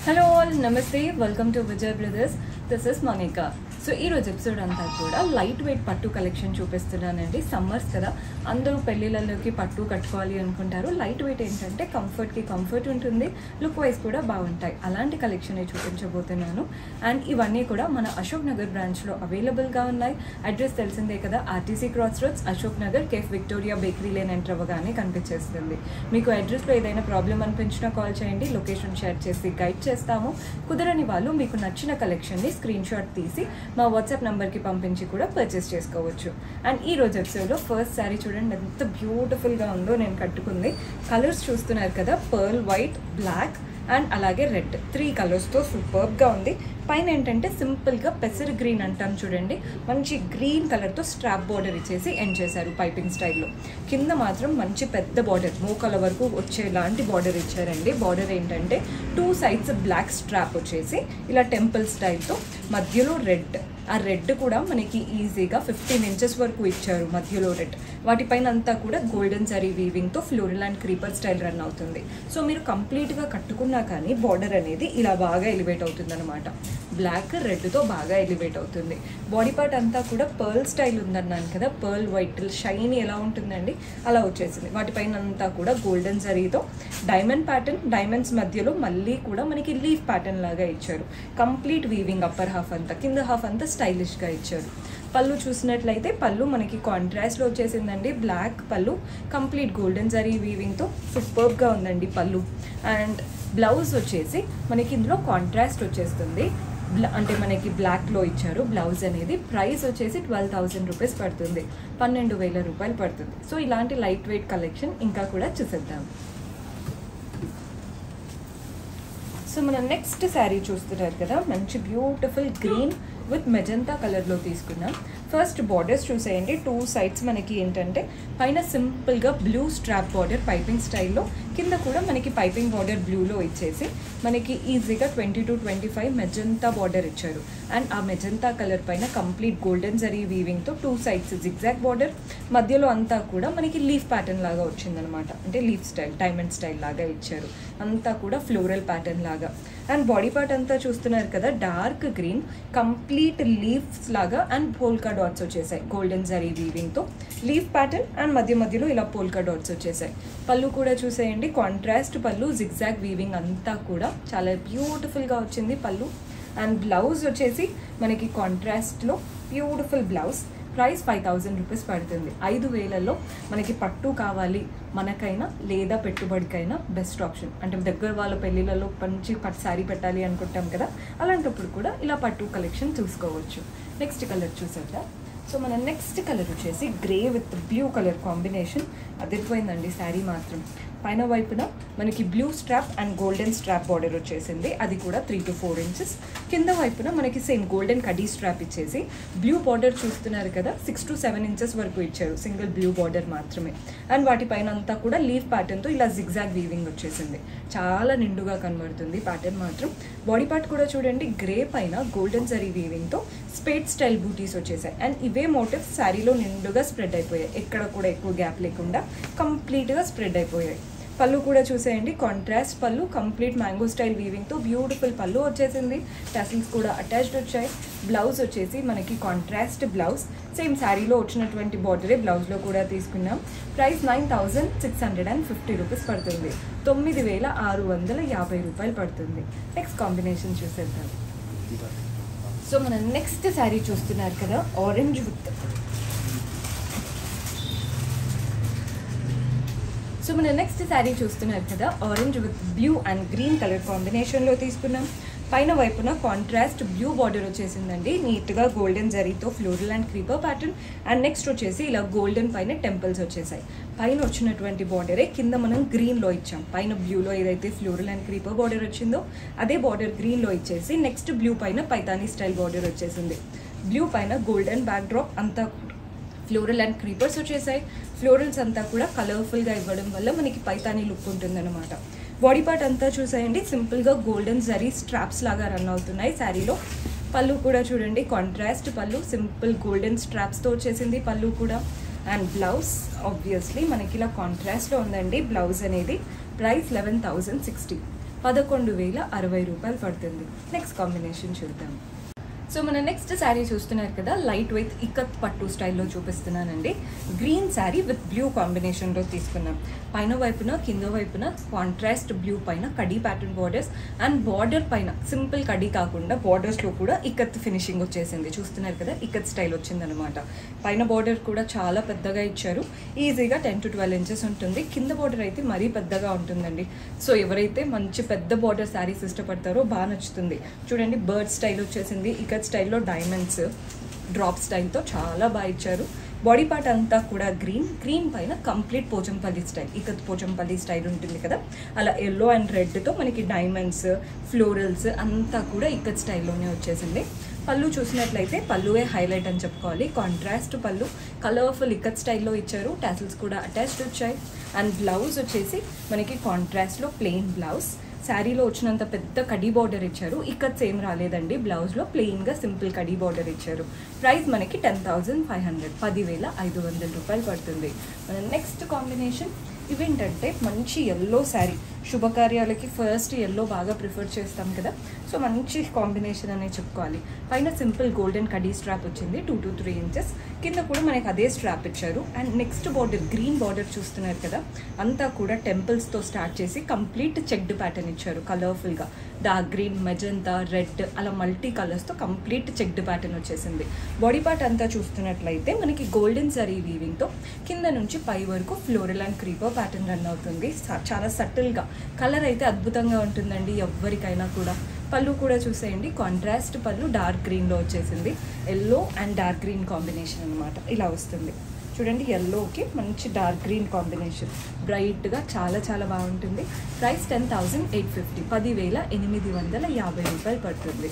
hello all namaste welcome to Vijay brothers this is Monica so ఈ రోజు episode అంతా కూడా లైట్ వెయిట్ పట్టు కలెక్షన్ చూపిస్తున్నానండి సమ్మర్స్ కదా అందరూ పెళ్ళిళ్ళలోకి పట్టు కట్టుకోవాలి అనుకుంటారు లైట్ వెయిట్ ఏంటంటే కంఫర్ట్కి కంఫర్ట్ ఉంటుంది లుక్ వైజ్ కూడా బాగుంటాయి అలాంటి కలెక్షన్ చూపించబోతున్నాను అండ్ ఇవన్నీ కూడా మన అశోక్ నగర్ బ్రాంచ్లో అవైలబుల్గా ఉన్నాయి అడ్రస్ తెలిసిందే కదా RTC cross roads Ashok Nagar cafe Victoria bakery lane enter అవ్వగానే కనిపించేస్తుంది మీకు అడ్రస్లో ఏదైనా ప్రాబ్లం అనిపించినా కాల్ చేయండి లొకేషన్ షేర్ చేసి గైడ్ చేస్తాము కుదరని వాళ్ళు మీకు నచ్చిన కలెక్షన్ని స్క్రీన్ షాట్ తీసి మా వాట్సాప్ నెంబర్కి పంపించి కూడా పర్చేస్ చేసుకోవచ్చు అండ్ ఈ రోజు ఎపిసోడ్లో ఫస్ట్ శారీ చూడండి ఎంత బ్యూటిఫుల్గా ఉందో నేను కట్టుకుంది కలర్స్ చూస్తున్నారు కదా పర్ల్ వైట్ బ్లాక్ అండ్ అలాగే రెడ్ త్రీ కలర్స్తో సూపర్గా ఉంది పైన ఏంటంటే సింపుల్గా పెసర్ గ్రీన్ అంటాం చూడండి మంచి గ్రీన్ కలర్తో స్ట్రాప్ బార్డర్ ఇచ్చేసి ఎండ్ చేశారు పైపింగ్ స్టైల్లో కింద మాత్రం మంచి పెద్ద బార్డర్ మోకాల వరకు వచ్చేలాంటి బార్డర్ ఇచ్చారండి బార్డర్ ఏంటంటే టూ సైడ్స్ బ్లాక్ స్ట్రాప్ వచ్చేసి ఇలా టెంపుల్ స్టైల్తో మధ్యలో రెడ్ ఆ రెడ్ కూడా మనకి ఈజీగా ఫిఫ్టీన్ ఇంచెస్ వరకు ఇచ్చారు మధ్యలో రెడ్ వాటిపైన అంతా కూడా గోల్డెన్ జరీ వీవింగ్తో floral and creeper style run అవుతుంది సో మీరు కంప్లీట్గా కట్టుకున్నా కానీ బార్డర్ అనేది ఇలా బాగా ఎలివేట్ అవుతుంది అనమాట బ్లాక్ రెడ్తో బాగా ఎలివేట్ అవుతుంది బాడీ పార్ట్ అంతా కూడా పర్ల్ స్టైల్ ఉందన్నాను కదా పర్ల్ వైట్ షైన్ ఎలా ఉంటుందండి అలా వచ్చేసింది వాటిపైన అంతా కూడా గోల్డెన్ జరీతో డైమండ్ ప్యాటర్న్ డైమండ్స్ మధ్యలో మళ్ళీ కూడా మనకి లీఫ్ ప్యాటర్న్ లాగా ఇచ్చారు కంప్లీట్ వీవింగ్ అప్పర్ హాఫ్ అంతా కింద హాఫ్ అంతా స్టైలిష్గా ఇచ్చారు పళ్ళు చూసినట్లయితే పళ్ళు మనకి కాంట్రాస్ట్లో వచ్చేసిందండి బ్లాక్ పళ్ళు కంప్లీట్ గోల్డెన్ జరీ వీవింగ్తో సూపర్గా ఉందండి పళ్ళు అండ్ బ్లౌజ్ వచ్చేసి మనకి ఇందులో కాంట్రాస్ట్ వచ్చేస్తుంది బ్ల- అంటే మనకి బ్లాక్లో ఇచ్చారు బ్లౌజ్ అనేది ప్రైస్ వచ్చేసి ట్వెల్వ్ థౌజండ్ రూపీస్ పడుతుంది పన్నెండు వేల రూపాయలు పడుతుంది సో ఇలాంటి లైట్ వెయిట్ కలెక్షన్ ఇంకా కూడా చూసేద్దాం సో మనం నెక్స్ట్ శారీ చూస్తున్నారు కదా మంచి బ్యూటిఫుల్ గ్రీన్ విత్ మెజంతా కలర్లో తీసుకున్నాం ఫస్ట్ బార్డర్స్ చూసేయండి టూ సైడ్స్ మనకి ఏంటంటే పైన సింపుల్గా బ్లూ స్ట్రాప్ బార్డర్ పైపింగ్ స్టైల్లో కింద కూడా మనకి పైపింగ్ బార్డర్ బ్లూలో ఇచ్చేసి మనకి ఈజీగా twenty to twenty five magenta border ఇచ్చారు అండ్ ఆ మెజంతా కలర్ పైన కంప్లీట్ గోల్డెన్ జరీ వీవింగ్తో టూ సైడ్స్ జిగ్జాక్ బార్డర్ మధ్యలో అంతా కూడా మనకి లీఫ్ ప్యాటర్న్ లాగా వచ్చిందనమాట అంటే లీఫ్ స్టైల్ డైమండ్ స్టైల్ లాగా ఇచ్చారు అంతా కూడా ఫ్లోరల్ ప్యాటర్న్ లాగా అండ్ బాడీ పార్ట్ అంతా చూస్తున్నారు కదా డార్క్ గ్రీన్ కంప్లీట్ లీవ్స్ లాగా అండ్ పోల్కా డాట్స్ వచ్చేసాయి గోల్డెన్ జరీ వీవింగ్తో లీఫ్ ప్యాటర్న్ అండ్ మధ్య మధ్యలో ఇలా పోల్కా డాట్స్ వచ్చేసాయి పళ్ళు కూడా చూసేయండి కాంట్రాస్ట్ పళ్ళు జిగ్జాగ్ వీవింగ్ అంతా కూడా చాలా బ్యూటిఫుల్గా వచ్చింది పళ్ళు అండ్ బ్లౌజ్ వచ్చేసి మనకి కాంట్రాస్ట్లో beautiful blouse price five thousand rupees పడుతుంది ఐదు వేలలో మనకి పట్టు కావాలి మనకైనా లేదా పెట్టుబడికైనా బెస్ట్ ఆప్షన్ అంటే దగ్గర వాళ్ళ పెళ్ళిళ్ళలో మంచి పట్టు శారీ పెట్టాలి అనుకుంటాం కదా అలాంటప్పుడు కూడా ఇలా పట్టు కలెక్షన్ చూసుకోవచ్చు నెక్స్ట్ కలర్ చూసేద్దాం సో మన నెక్స్ట్ కలర్ వచ్చేసి grey with blue colour combination అదిరిపోయిందండి శారీ మాత్రం పైన వైపున మనకి blue strap and golden strap border వచ్చేసింది అది కూడా త్రీ టు ఫోర్ ఇంచెస్ కింద వైపున మనకి సేమ్ గోల్డెన్ కడీ స్ట్రాప్ ఇచ్చేసి బ్లూ బార్డర్ చూస్తున్నారు కదా సిక్స్ టు సెవెన్ ఇంచెస్ వరకు ఇచ్చారు సింగిల్ బ్లూ బార్డర్ మాత్రమే అండ్ వాటిపైన అంతా కూడా లీఫ్ ప్యాటర్న్తో ఇలా జిగ్జాగ్ వీవింగ్ వచ్చేసింది చాలా నిండుగా కనబడుతుంది ప్యాటర్న్ మాత్రం బాడీ పార్ట్ కూడా చూడండి గ్రే పైన గోల్డెన్ జరీ వీవింగ్తో స్పేట్ స్టైల్ బూటీస్ వచ్చేసాయి అండ్ ఇవే మోటివ్స్ శారీలో నిండుగా స్ప్రెడ్ అయిపోయాయి ఎక్కడ కూడా ఎక్కువ గ్యాప్ లేకుండా కంప్లీట్గా స్ప్రెడ్ అయిపోయాయి పళ్ళు కూడా చూసేయండి కాంట్రాస్ట్ పళ్ళు కంప్లీట్ మ్యాంగో స్టైల్ వీవింగ్తో బ్యూటిఫుల్ పళ్ళు వచ్చేసింది టసిల్స్ కూడా అటాచ్డ్ వచ్చాయి బ్లౌజ్ వచ్చేసి మనకి కాంట్రాస్ట్ బ్లౌజ్ సేమ్ శారీలో వచ్చినటువంటి బార్డరే బ్లౌజ్లో కూడా తీసుకున్నాం price nine thousand six hundred and fifty rupees పడుతుంది తొమ్మిది వేల ఆరు వందల యాభై రూపాయలు పడుతుంది నెక్స్ట్ కాంబినేషన్ చూసేద్దాం సో మనం నెక్స్ట్ శారీ చూస్తున్నారు కదా ఆరెంజ్ విత్ సో మన నెక్స్ట్ శారీ చూస్తున్నారు కదా orange with blue and green colour కాంబినేషన్లో తీసుకున్నాం పైన వైపున కాంట్రాస్ట్ బ్లూ బార్డర్ వచ్చేసిందండి నీట్గా గోల్డెన్ జరీతో floral and creeper pattern and next వచ్చేసి ఇలా గోల్డెన్ పైన టెంపుల్స్ వచ్చేసాయి పైన వచ్చినటువంటి బార్డరే కింద మనం గ్రీన్లో ఇచ్చాం పైన బ్లూలో ఏదైతే ఫ్లోరల్ అండ్ క్రీపర్ బార్డర్ వచ్చిందో అదే బార్డర్ గ్రీన్లో ఇచ్చేసి నెక్స్ట్ బ్లూ పైన పైతానీ స్టైల్ బార్డర్ వచ్చేసింది బ్లూ పైన గోల్డెన్ బ్యాక్ డ్రాప్ అంతా ఫ్లోరల్ అండ్ క్రీపర్స్ వచ్చేసాయి ఫ్లోరల్స్ అంతా కూడా కలర్ఫుల్గా ఇవ్వడం వల్ల మనకి పైతానీ లుక్ ఉంటుందన్నమాట బాడీ పార్ట్ అంతా చూసేయండి సింపుల్గా గోల్డెన్ జరీ స్ట్రాప్స్ లాగా రన్ అవుతున్నాయి శారీలో పళ్ళు కూడా చూడండి కాంట్రాస్ట్ పళ్ళు సింపుల్ గోల్డెన్ స్ట్రాప్స్తో వచ్చేసింది పళ్ళు కూడా అండ్ బ్లౌజ్ ఆబ్వియస్లీ మనకి ఇలా కాంట్రాస్ట్లో ఉందండి బ్లౌజ్ అనేది ప్రైస్ లెవెన్ థౌజండ్ సిక్స్టీ పదకొండు వేల అరవై రూపాయలు పడుతుంది నెక్స్ట్ కాంబినేషన్ చూద్దాం సో మన నెక్స్ట్ శారీ చూస్తున్నారు కదా లైట్ వెయిట్ ఇకత్ పట్టు స్టైల్లో చూపిస్తున్నానండి గ్రీన్ శారీ విత్ బ్లూ కాంబినేషన్లో తీసుకున్నాం పైన వైపున కింద వైపున కాంట్రాస్ట్ బ్లూ పైన కడీ ప్యాటర్న్ బార్డర్స్ అండ్ బార్డర్ పైన సింపుల్ కడీ కాకుండా బార్డర్స్లో కూడా ఇకత్ ఫినిషింగ్ వచ్చేసింది చూస్తున్నారు కదా ఇకత్ స్టైల్ వచ్చిందనమాట పైన బార్డర్ కూడా చాలా పెద్దగా ఇచ్చారు ఈజీగా టెన్ టు ట్వెల్వ్ ఇంచెస్ ఉంటుంది కింద బార్డర్ అయితే మరీ పెద్దగా ఉంటుందండి సో ఎవరైతే మంచి పెద్ద బార్డర్ శారీస్ ఇష్టపడతారో బాగా నచ్చుతుంది చూడండి బర్డ్ స్టైల్ వచ్చేసింది ఇకత్ స్టైల్లో డైమండ్స్ డ్రాప్ స్టైల్తో చాలా బాగా ఇచ్చారు బాడీ పార్ట్ అంతా కూడా గ్రీన్ గ్రీన్ పైన complete Pochampally style ikat Pochampally style ఉంటుంది కదా అలా ఎల్లో అండ్ రెడ్తో మనకి డైమండ్స్ ఫ్లోరల్స్ అంతా కూడా ఇకత్ స్టైల్లోనే వచ్చేసింది పళ్ళు చూసినట్లయితే పళ్ళువే హైలైట్ అని చెప్పుకోవాలి కాంట్రాస్ట్ పళ్ళు కలర్ఫుల్ ఇకత్ స్టైల్లో ఇచ్చారు టాసిల్స్ కూడా అటాచ్డ్ వచ్చాయి అండ్ బ్లౌజ్ వచ్చేసి మనకి కాంట్రాస్ట్లో ప్లెయిన్ బ్లౌజ్ శారీలో వచ్చినంత పెద్ద కడీ బార్డర్ ఇచ్చారు ఇక్కడ సేమ్ రాలేదండి బ్లౌజ్లో ప్లెయిన్గా సింపుల్ కడీ బార్డర్ ఇచ్చారు ప్రైస్ మనకి టెన్ థౌజండ్ ఫైవ్ హండ్రెడ్ పదివేల ఐదు వందల రూపాయలు పడుతుంది మన నెక్స్ట్ కాంబినేషన్ ఇవేంటంటే మంచి ఎల్లో శారీ శుభకార్యాలకి ఫస్ట్ ఎల్లో బాగా ప్రిఫర్ చేస్తాం కదా సో మంచి కాంబినేషన్ అనే చెప్పుకోవాలి పైన సింపుల్ గోల్డెన్ కడీ స్ట్రాప్ వచ్చింది టూ టు త్రీ ఇంచెస్ కింద కూడా మనకి అదే స్ట్రాప్ ఇచ్చారు and next border green border చూస్తున్నారు కదా అంతా కూడా టెంపుల్స్తో స్టార్ట్ చేసి కంప్లీట్ చెక్డ్ ప్యాటర్న్ ఇచ్చారు కలర్ఫుల్గా డార్క్ గ్రీన్ మెజంతా రెడ్ అలా మల్టీ కలర్స్తో కంప్లీట్ చెక్డ్ ప్యాటర్న్ వచ్చేసింది బాడీ పార్ట్ అంతా చూస్తున్నట్లయితే మనకి గోల్డెన్ జరీ వీవింగ్తో కింద నుంచి పై వరకు floral and creeper pattern run అవుతుంది స- చాలా సటిల్గా కలర్ అయితే అద్భుతంగా ఉంటుందండి ఎవరికైనా కూడా పళ్ళు కూడా చూసేయండి కాంట్రాస్ట్ పళ్ళు డార్క్ గ్రీన్లో వచ్చేసింది yellow and dark green combination అనమాట ఇలా వస్తుంది చూడండి ఎల్లోకి మంచి డార్క్ గ్రీన్ కాంబినేషన్ బ్రైట్గా చాలా చాలా బాగుంటుంది price ten thousand eight fifty పదివేల ఎనిమిది వందల యాభై రూపాయలు పడుతుంది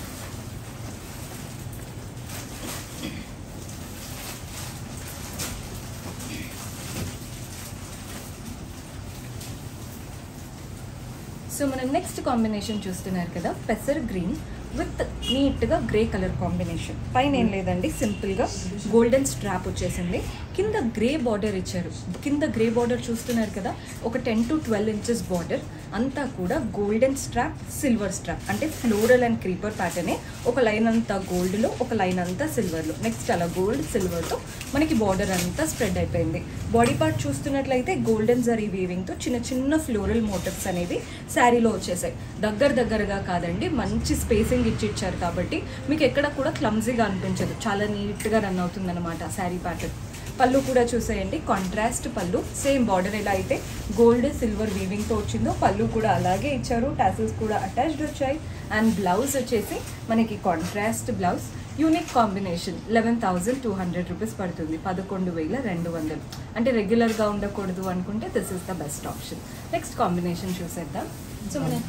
సో మనం నెక్స్ట్ కాంబినేషన్ చూస్తున్నారు కదా పెసర్ గ్రీన్ విత్ నీట్గా గ్రే కలర్ కాంబినేషన్ పైన ఏం లేదండి సింపుల్గా గోల్డెన్ స్ట్రాప్ వచ్చేసింది కింద గ్రే బార్డర్ ఇచ్చారు కింద గ్రే బార్డర్ చూస్తున్నారు కదా ఒక ten to twelve inches border అంతా కూడా గోల్డెన్ స్ట్రాప్ సిల్వర్ స్ట్రాప్ అంటే ఫ్లోరల్ అండ్ క్రీపర్ ప్యాటర్నే ఒక లైన్ అంతా గోల్డ్లో ఒక లైన్ అంతా సిల్వర్లో నెక్స్ట్ అలా గోల్డ్ సిల్వర్తో మనకి బార్డర్ అంతా స్ప్రెడ్ అయిపోయింది బాడీ పార్ట్ చూస్తున్నట్లయితే గోల్డెన్ జరీ వీవింగ్తో చిన్న చిన్న ఫ్లోరల్ మోటివ్స్ అనేవి శారీలో వచ్చేసాయి దగ్గర దగ్గరగా కాదండి మంచి స్పేసింగ్ ఇచ్చి ఇచ్చారు కాబట్టి మీకు ఎక్కడ కూడా క్లమ్జీగా అనిపించదు చాలా నీట్గా రన్ అవుతుంది అనమాట శారీ ప్యాటర్న్ పళ్ళు కూడా చూసేయండి కాంట్రాస్ట్ పళ్ళు సేమ్ బార్డర్ ఎలా అయితే గోల్డ్ సిల్వర్ వీవింగ్తో వచ్చిందో పళ్ళు కూడా అలాగే ఇచ్చారు టాసిల్స్ కూడా అటాచ్డ్ వచ్చాయి అండ్ బ్లౌజ్ వచ్చేసి మనకి contrast blouse unique combination eleven thousand two hundred rupees పడుతుంది పదకొండు వేల రెండు వందలు అంటే రెగ్యులర్గా ఉండకూడదు అనుకుంటే this is the best option next combination చూసేద్దాం సో మన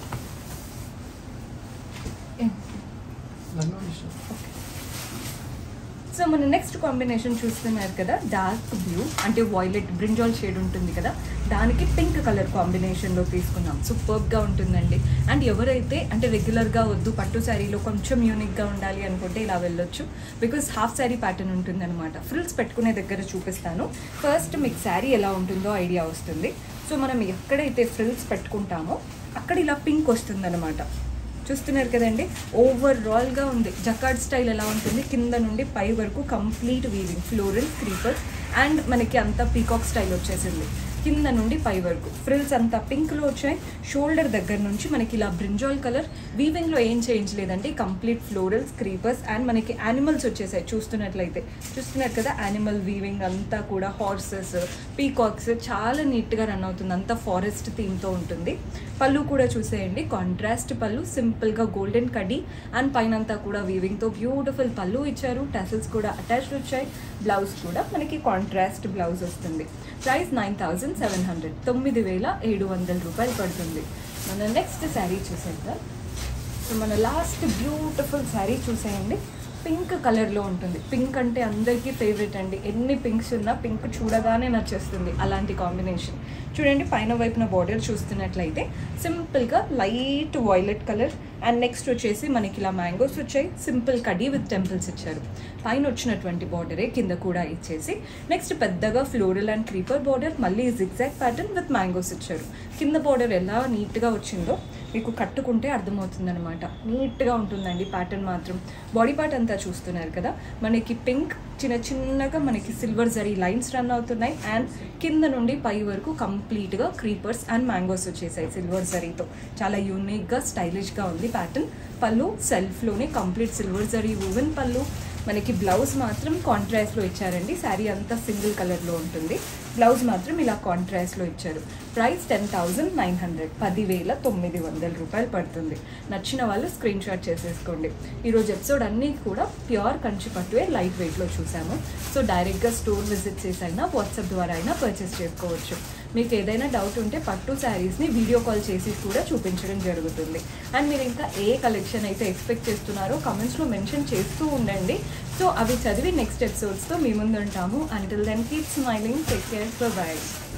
సో మన నెక్స్ట్ కాంబినేషన్ చూస్తున్నారు కదా డార్క్ బ్లూ అంటే వాయిలెట్ బ్రింజాల్ షేడ్ ఉంటుంది కదా దానికి పింక్ కలర్ కాంబినేషన్లో తీసుకున్నాం సూపర్గా ఉంటుందండి అండ్ ఎవరైతే అంటే రెగ్యులర్గా వద్దు పట్టు శారీలో కొంచెం యూనిక్గా ఉండాలి అనుకుంటే ఇలా వెళ్ళొచ్చు బికాస్ హాఫ్ శారీ ప్యాటర్న్ ఉంటుందన్నమాట ఫ్రిల్స్ పెట్టుకునే దగ్గర చూపిస్తాను ఫస్ట్ మీకు శారీ ఎలా ఉంటుందో ఐడియా వస్తుంది సో మనం ఎక్కడైతే ఫ్రిల్స్ పెట్టుకుంటామో అక్కడ ఇలా పింక్ వస్తుందన్నమాట చూస్తున్నారు కదండి ఓవరాల్గా ఉంది జకార్డ్ స్టైల్ ఎలా ఉంటుంది కింద నుండి పై వరకు complete weaving floral creeper and మనకి అంతా పీకాక్ స్టైల్ వచ్చేసింది కింద నుండి పై వరకు ఫ్రిల్స్ అంతా పింక్లో వచ్చాయి షోల్డర్ దగ్గర నుంచి మనకి ఇలా బ్రింజాల్ కలర్ వీవింగ్లో ఏం చేంజ్ లేదంటే కంప్లీట్ ఫ్లోరల్స్ క్రీపర్స్ అండ్ మనకి యానిమల్స్ వచ్చేసాయి చూస్తున్నట్లయితే చూస్తున్నారు కదా యానిమల్ వీవింగ్ అంతా కూడా హార్సెస్ పీకాక్స్ చాలా నీట్గా రన్ అవుతుంది అంతా ఫారెస్ట్ థీమ్తో ఉంటుంది పళ్ళు కూడా చూసేయండి కాంట్రాస్ట్ పళ్ళు సింపుల్గా గోల్డెన్ కడ్డీ అండ్ పైన అంతా కూడా వీవింగ్తో బ్యూటిఫుల్ పళ్ళు ఇచ్చారు టెసల్స్ కూడా అటాచ్డ్ వచ్చాయి బ్లౌజ్ కూడా మనకి కాంట్రాస్ట్ బ్లౌజ్ వస్తుంది price nine thousand seven hundred తొమ్మిది వేల ఏడు వందల రూపాయలు పడుతుంది మన నెక్స్ట్ శారీ చూసేద్దాం సో మన లాస్ట్ బ్యూటిఫుల్ శారీ చూసేయండి పింక్ కలర్లో ఉంటుంది పింక్ అంటే అందరికీ ఫేవరెట్ అండి ఎన్ని పింక్స్ ఉన్నా పింక్ చూడగానే నచ్చేస్తుంది అలాంటి కాంబినేషన్ చూడండి పైన వైపున బార్డర్ చూస్తున్నట్లయితే సింపుల్గా light violet colour and next వచ్చేసి మనకి ఇలా మ్యాంగోస్ వచ్చాయి సింపుల్ కడీ విత్ టెంపుల్స్ ఇచ్చారు పైన వచ్చినటువంటి బార్డరే కింద కూడా ఇచ్చేసి నెక్స్ట్ పెద్దగా ఫ్లోరల్ అండ్ క్రీపర్ బార్డర్ మళ్ళీ జిగ్జాగ్ ప్యాటర్న్ విత్ మ్యాంగోస్ ఇచ్చారు కింద బార్డర్ ఎలా నీట్గా వచ్చిందో మీకు కట్టుకుంటే అర్థమవుతుంది అనమాట నీట్గా ఉంటుందండి ప్యాటర్న్ మాత్రం బాడీ పార్ట్ అంతా చూస్తున్నారు కదా మనకి పింక్ చిన్న చిన్నగా మనకి సిల్వర్ జరీ లైన్స్ రన్ అవుతున్నాయి అండ్ కింద నుండి పై వరకు కంప్లీట్గా క్రీపర్స్ అండ్ మ్యాంగోస్ వచ్చేసాయి సిల్వర్ జరీతో చాలా యూనిక్గా స్టైలిష్గా ఉంది ప్యాటర్న్ పళ్ళు సెల్ఫ్లోనే కంప్లీట్ సిల్వర్ జరీ వువెన్ పళ్ళు మనకి బ్లౌజ్ మాత్రం కాంట్రాస్ట్లో ఇచ్చారండి శారీ అంతా సింగిల్ కలర్లో ఉంటుంది బ్లౌజ్ మాత్రం ఇలా కాంట్రాస్ట్లో ఇచ్చారు price ten thousand nine hundred పదివేల తొమ్మిది వందల రూపాయలు పడుతుంది నచ్చిన వాళ్ళు స్క్రీన్ షాట్ చేసేసుకోండి ఈరోజు ఎపిసోడ్ అన్నీ కూడా ప్యూర్ కంచి పట్టువే లైట్ వెయిట్లో చూసాము సో డైరెక్ట్గా స్టోర్ విజిట్ చేసి అయినా వాట్సాప్ ద్వారా అయినా పర్చేస్ చేసుకోవచ్చు మీకు ఏదైనా డౌట్ ఉంటే పట్టు శారీస్ని వీడియో కాల్ చేసి కూడా చూపించడం జరుగుతుంది అండ్ మీరు ఇంకా ఏ కలెక్షన్ అయితే ఎక్స్పెక్ట్ చేస్తున్నారో కమెంట్స్లో మెన్షన్ చేస్తూ ఉండండి సో అవి చదివి నెక్స్ట్ ఎపిసోడ్స్తో మీ ముందు ఉంటాము until then keep smiling take care by